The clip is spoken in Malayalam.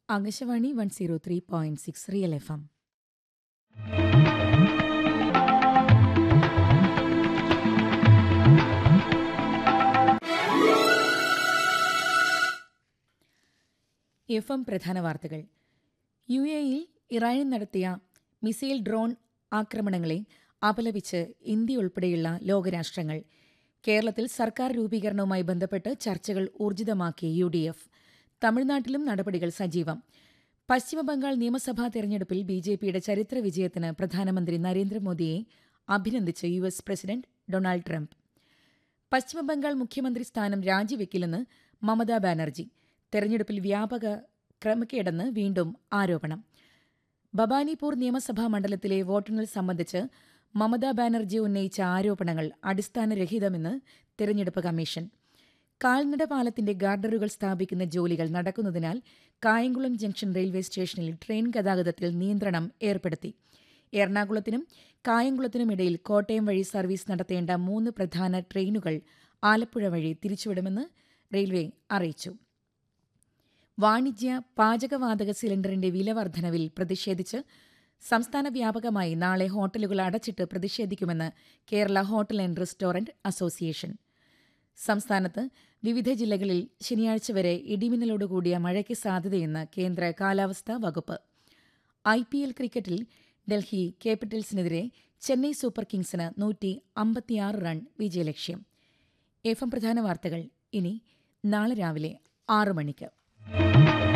Akashvani one zero three point six real F M F M പ്രധാന വാർത്തകൾ യു എയിൽ ഇറാനിൽ നടത്തിയ മിസൈൽ ഡ്രോൺ ആക്രമണങ്ങളെ അപലപിച്ച് ഇന്ത്യ ഉൾപ്പെടെയുള്ള ലോകരാഷ്ട്രങ്ങൾ കേരളത്തിൽ സർക്കാർ രൂപീകരണവുമായി ബന്ധപ്പെട്ട് ചർച്ചകൾ ഊർജിതമാക്കി യു ഡി എഫ് തമിഴ്നാട്ടിലും നടപടികൾ സജീവം പശ്ചിമബംഗാൾ നിയമസഭാ തെരഞ്ഞെടുപ്പിൽ ബി ജെ പിയുടെ ചരിത്ര വിജയത്തിന് പ്രധാനമന്ത്രി നരേന്ദ്രമോദിയെ അഭിനന്ദിച്ച് U S president Donald Trump Paschimbangal മുഖ്യമന്ത്രി സ്ഥാനം രാജിവെക്കില്ലെന്ന് മമതാ ബാനർജി തെരഞ്ഞെടുപ്പിൽ വ്യാപക ക്രമക്കേടെന്ന് വീണ്ടും ആരോപണം ബബാനിപൂർ നിയമസഭാ മണ്ഡലത്തിലെ വോട്ടെണ്ണൽ സംബന്ധിച്ച് മമതാ ബാനർജി ഉന്നയിച്ച ആരോപണങ്ങൾ അടിസ്ഥാനരഹിതമെന്ന് തെരഞ്ഞെടുപ്പ് കമ്മീഷൻ കാൽനട പാലത്തിന്റെ ഗാർഡറുകൾ സ്ഥാപിക്കുന്ന ജോലികൾ നടക്കുന്നതിനാൽ കായംകുളം ജംഗ്ഷൻ റെയിൽവേ സ്റ്റേഷനിൽ ട്രെയിൻ ഗതാഗതത്തിൽ നിയന്ത്രണം ഏർപ്പെടുത്തി എറണാകുളത്തിനും കായംകുളത്തിനുമിടയിൽ കോട്ടയം വഴി സർവീസ് നടത്തേണ്ട മൂന്ന് പ്രധാന ട്രെയിനുകൾ ആലപ്പുഴ വഴി തിരിച്ചുവിടുമെന്ന് റെയിൽവേ അറിയിച്ചു വാണിജ്യ പാചകവാതക സിലിണ്ടറിന്റെ വില വർധനവിൽ പ്രതിഷേധിച്ച് സംസ്ഥാന വ്യാപകമായി നാളെ ഹോട്ടലുകൾ അടച്ചിട്ട് പ്രതിഷേധിക്കുമെന്ന് Kerala hotel and restaurant association സംസ്ഥാനത്ത് വിവിധ ജില്ലകളിൽ ശനിയാഴ്ച വരെ ഇടിമിന്നലോടുകൂടിയ മഴയ്ക്ക് സാധ്യതയെന്ന് കേന്ദ്ര കാലാവസ്ഥാ വകുപ്പ് ഐ പി എൽ ക്രിക്കറ്റിൽ ഡൽഹി ക്യാപിറ്റൽസിനെതിരെ ചെന്നൈ സൂപ്പർ കിങ്സിന് നൂറ്റി അമ്പത്തിയാറ് റൺ വിജയലക്ഷ്യം എഫ് എം പ്രധാന വാർത്തകൾ ഇനി നാളെ രാവിലെ ആറ് മണിക്ക്